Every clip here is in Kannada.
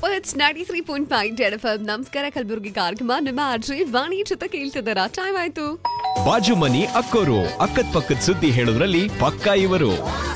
it's ninety three point five F ನಮಸ್ಕಾರ ಕಲಬುರಗಿ ಕಾರ್ಯಕ್ರಮ ನಿಮ್ಮ ಅಜ್ರಿ ವಾಣಿ ಜೊತೆ ಕೇಳ್ತಿದ್ದಾರ ಟೈಮ್ ಆಯ್ತು ಬಾಜು ಮನಿ ಅಕ್ಕೋರು ಅಕ್ಕದ್ ಪಕ್ಕದ ಸುದ್ದಿ ಹೇಳೋದ್ರಲ್ಲಿ ಪಕ್ಕಾ ಇವರು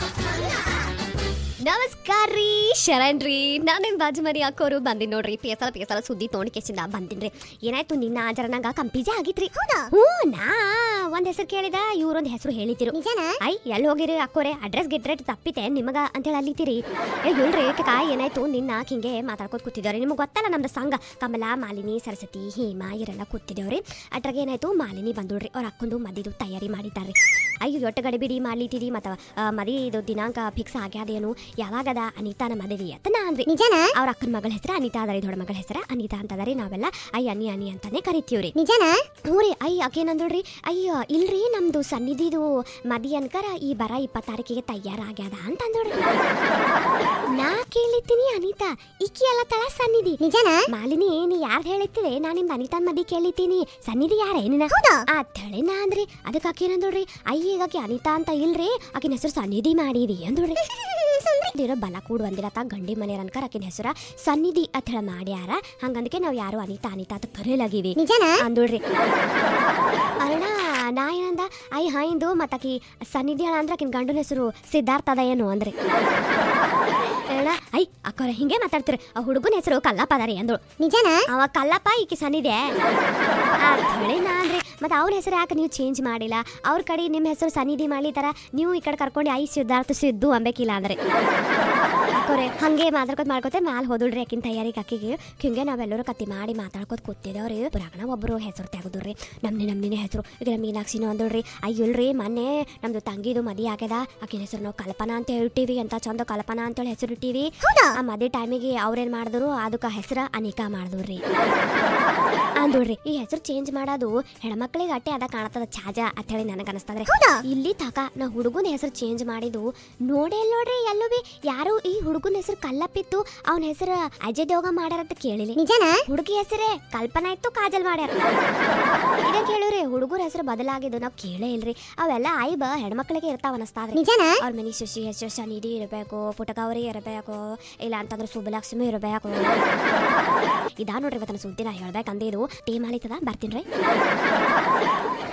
ನಮಸ್ಕಾರ ರೀ ಶರಣ್ ರೀ ನಾನು ನಿಮ್ಮ ಬಾಜು ಮರಿ ಹಾಕೋರು ಬಂದಿನಿ ನೋಡ್ರಿ ಪೇಸಲ ಪೇಸಲ ಸುದ್ದಿ ತೊಗೊಂಡು ಕೆಸಿಂದ ಬಂದಿನ್ರಿ ಏನಾಯ್ತು ನಿನ್ನ ಜರ ನಂಗ ಕಂಪಿಜೆ ಆಗಿತ್ರಿ ಹೌದಾ ಹ್ಞೂ ನಾ ಒಂದ್ ಹೆಸರು ಕೇಳಿದ ಇವ್ರೊಂದ್ ಹೆಸರು ಹೇಳಿತಿರು ಐ ಎಲ್ಲಿ ಹೋಗಿರಿ ಅಕ್ಕೋರೆ ಅಡ್ರೆಸ್ ಗಿಡ್ರೆಟ್ ತಪ್ಪಿತೆ ನಿಮಗ ಅಂತೇಳಿ ಅಲ್ಲಿತಿರಿ ಏ ಇಲ್ರಿ ಕಾ ಏನಾಯ್ತು ನಿನ್ನ ಹಿಂಗೆ ಮಾತಾಡ್ಕೊತ ಕೂತಿದ್ದೇವ್ರಿ ನಿಮ್ಗೆ ಗೊತ್ತಲ್ಲ ನಮ್ದು ಸಂಘ ಕಮಲ ಮಾಲಿನಿ ಸರಸ್ವತಿ ಹೇಮಾ ಇವರೆಲ್ಲ ಕೂತಿದ್ದೇವ್ರಿ ಅಟ್ರಾಗ ಏನಾಯ್ತು ಮಾಲಿನಿ ಬಂದುಳ್ರಿ ಅವ್ರ ಅಕ್ಕೊಂದು ಮದಿದು ತಯಾರಿ ಮಾಡಿದ್ದಾರ್ರಿ ಅಯ್ಯೋ ಒಟ್ಟು ಗಡಿಬಿಡಿ ಮಾಡ್ಲಿತಿದಿ ಮತ್ತ ಮದಿ ಇದು ದಿನಾಂಕ ಫಿಕ್ಸ್ ಆಗ್ಯಾದೇನು ಯಾವಾಗದ ಅನಿತಾನ ಮದುವೆ ಅಂತ ನಾ ಅಂದ್ರಿ ನಿಜನ ಅವ್ರ ಅಕ್ಕನ ಮಗಳ ಹೆಸರು ಅನಿತಾ ಅದರಿ ದೊಡ್ಡ ಮಗಳ ಹೆಸರು ಅನಿತಾ ಅಂತದರಿ ನಾವೆಲ್ಲ ಅಯ್ಯ ಅನಿ ಅನಿ ಅಂತಾನೆ ಕರಿತೀವ್ರಿ ನಿಜನ ಹ್ಞೂ ರೀ ಅಯ್ಯ ಆಕೇನಂದಳ್ರಿ ಅಯ್ಯೋ ಇಲ್ರಿ ನಮ್ದು ಸನ್ನಿಧಿದು ಮದಿ ಅನ್ಕರ ಈ ಬರ ಇಪ್ಪತ್ತು ತಾರೀಕಿಗೆ ತಯಾರಾಗ್ಯಾದ ಅಂತ ಅಂದೋಡ್ರಿ ನಾ ಕೇಳಿದ್ದೀನಿ ಅನಿತಾ ಈಕಿ ಎಲ್ಲ ತಳ ಸನ್ನಿಧಿ ನಿಜನ ಮಾಲಿನಿ ನೀ ಯಾರು ಹೇಳಿತ್ತಿದೆ ನಾ ನಿಮ್ದು ಅನಿತಾನ್ ಮದಿ ಕೇಳಿತೀನಿ ಸನ್ನಿಧಿ ಯಾರೇ ನಿನ್ನ ಅಂತ ಹೇಳಿ ನಾ ಅಂದ್ರಿ ಅದಕ್ಕೆ ಆಕಿ ಏನಂದೋಡ್ರಿ ಅಯ್ಯ ಆಕಿ ಅನಿತಾ ಅಂತ ಇಲ್ರಿ ಆಕಿನ ಹೆಸರು ಸನ್ನಿಧಿ ಮಾಡಿರಿ ಅಂದೋಡ್ರಿ ಇರೋ ಬಲ ಕೂಡ ಬಂದಿರತ್ತ ಗಂಡಿ ಮನೆಯರ್ ಅನ್ಕರ ಆಕಿನ ಹೆಸರ ಸನ್ನಿಧಿ ಅಂತ ಹೇಳಿ ಮಾಡ್ಯಾರ ಹಂಗಂದಕ್ಕೆ ನಾವ್ ಯಾರು ಅನಿತಾ ಅನಿತಾ ಅಂತ ಕರೆಯಲಾಗಿವಿ ನಿಜನ ಅಂದೋಡ್ರಿ ಅಣ್ಣ ನಾ ಏನಂದ ಅಯ್ಯ ಹಾಯಿಂದು ಮತ್ತಾಕಿ ಸನ್ನಿಧಿ ಅಣ್ಣ ಅಂದ್ರೆ ಆಕಿನ ಗಂಡನ ಹೆಸರು ಸಿದ್ಧಾರ್ಥ ಅದ ಏನು ಅಂದ್ರಿ ಅಣ್ಣ ಐ ಅಕ್ಕವ್ರ ಹಿಂಗೆ ಮಾತಾಡ್ತೀರಿ ಆ ಹುಡುಗನ ಹೆಸರು ಕಲ್ಲಪ್ಪ ಅದ ರೀ ಅಂದಳು ನಿಜನ ಅವ ಕಲ್ಲಪ್ಪ ಈಕಿ ಸನ್ನಿದೆ ಅಂತ ಹೇಳಿ ನಾ ಅಂದ್ರಿ ಮತ್ತೆ ಅವ್ರ ಹೆಸರು ಯಾಕೆ ನೀವು ಚೇಂಜ್ ಮಾಡಿಲ್ಲ ಅವ್ರ ಕಡೆ ನಿಮ್ಮ ಹೆಸರು ಸನ್ನಿಧಿ ಮಾಡ್ಲಿತಾರ ನೀವು ಈ ಕಡೆ ಕರ್ಕೊಂಡು ಐ ಸಿದ್ಧಾರ್ಥ ಸಿದ್ದು ಅಂಬೇಕಿಲ್ಲ ಅಂದ್ರೆ ಅಕ್ಕೋರೆ ಹಂಗೆ ಮಾತಾಡ್ಕೊತ ಮಾಡ್ಕೊತ ಮ್ಯಾಲ ಹೋದುಳ್ರಿ ಆಕಿನ ತಯಾರಿಗೆ ಅಕ್ಕಿಗೆ ಹಿಂಗೆ ನಾವೆಲ್ಲರೂ ಕತ್ತಿ ಮಾಡಿ ಮಾತಾಡ್ಕೊತ ಕೂತಿದ್ದೇವ್ರಿ ಪುರಾಣ ಒಬ್ಬರು ಹೆಸರು ತೆಗೆದ್ರಿ ನಮ್ನಿ ನಮ್ನಿನೇ ಹೆಸರು ಈಗ ನಮ್ಮ ಮೀನಾಕ್ಷಿನೂ ಅಂದಳ್ರಿ ಅಯ್ಯಲ್ರಿ ಮೊನ್ನೆ ನಮ್ದು ತಂಗಿದು ಮದಿ ಆಗ್ಯದ ಆಕಿನ ಹೆಸರು ನಾವು ಕಲ್ಪನಾ ಅಂತ ಹೇಳ್ತೀವಿ ಅಂತ ಚಂದ ಕಲ್ಪನಾ ಅಂತೇಳಿ ಹೆಸರು ಇಟ್ಟಿವಿ ಆ ಮದಿ ಟೈಮಿಗೆ ಅವ್ರೇನ್ ಮಾಡಿದ್ರು ಅದಕ್ಕೆ ಹೆಸರು ಅನಿಕಾ ಮಾಡಿದ್ರಿ ಅಂದೋಡ್ರಿ ಈ ಹೆಸರು ಚೇಂಜ್ ಮಾಡೋದು ಹೆಣ್ಮಕ್ಳಿಗೆ ಅಟ್ಟೆ ಅದ ಕಾಣತದ ಛಾಜ ಅಂತ ಹೇಳಿ ನನಗೆ ಅನಸ್ತದ್ರಿ ಇಲ್ಲಿ ತಾಕ ನಾ ಹುಡುಗನ ಹೆಸರು ಚೇಂಜ್ ಮಾಡಿದ್ದು ನೋಡೇ ಇಲ್ಲ ನೋಡ್ರಿ ಎಲ್ಲೂ ಬಿ ಯಾರು ಈ ಹುಡುಗನ ಹೆಸರು ಕಲ್ಲಪ್ಪಿತ್ತು ಅವನ ಹೆಸರು ಅಜಯ್ ದೇವಗ ಮಾಡ್ಯಾರಂತ ಕೇಳಿಲಿ ನಿಜನ ಹುಡುಗಿ ಹೆಸರೇ ಕಲ್ಪನಾ ಇತ್ತು ಕಾಜಲ್ ಮಾಡ್ಯಾರ ಇದ ಕೇಳಿವ್ರಿ ಹುಡುಗರ ಹೆಸರು ಬದಲಾಗಿದ್ದು ನಾವ್ ಕೇಳೇ ಇಲ್ರಿ ಅವೆಲ್ಲ ಐಬ ಹೆಣ್ಮಕ್ಳಿಗೆ ಇರ್ತಾವ ಅನಸ್ತಾವ್ರಿ ನಿಜನ ಅವ್ರ ಮನಿ ಶಶಿ ಹೆಸರು ಸನಿಧಿ ಇರಬೇಕು ಪುಟಕವರಿ ಇರಬೇಕು ಇಲ್ಲ ಅಂತಂದ್ರೆ ಸುಬ್ಬಲಕ್ಷ್ಮಿ ಇರಬೇಕು ಇದಾ ನೋಡ್ರಿ ಇವತ್ತಿನ ಸುದ್ದಿ ನಾ ಹೇಳ್ಬೇಕಂದಿದ್ದು ಟೀಮ್ ಆಲಿತದ ಬರ್ತೀನಿ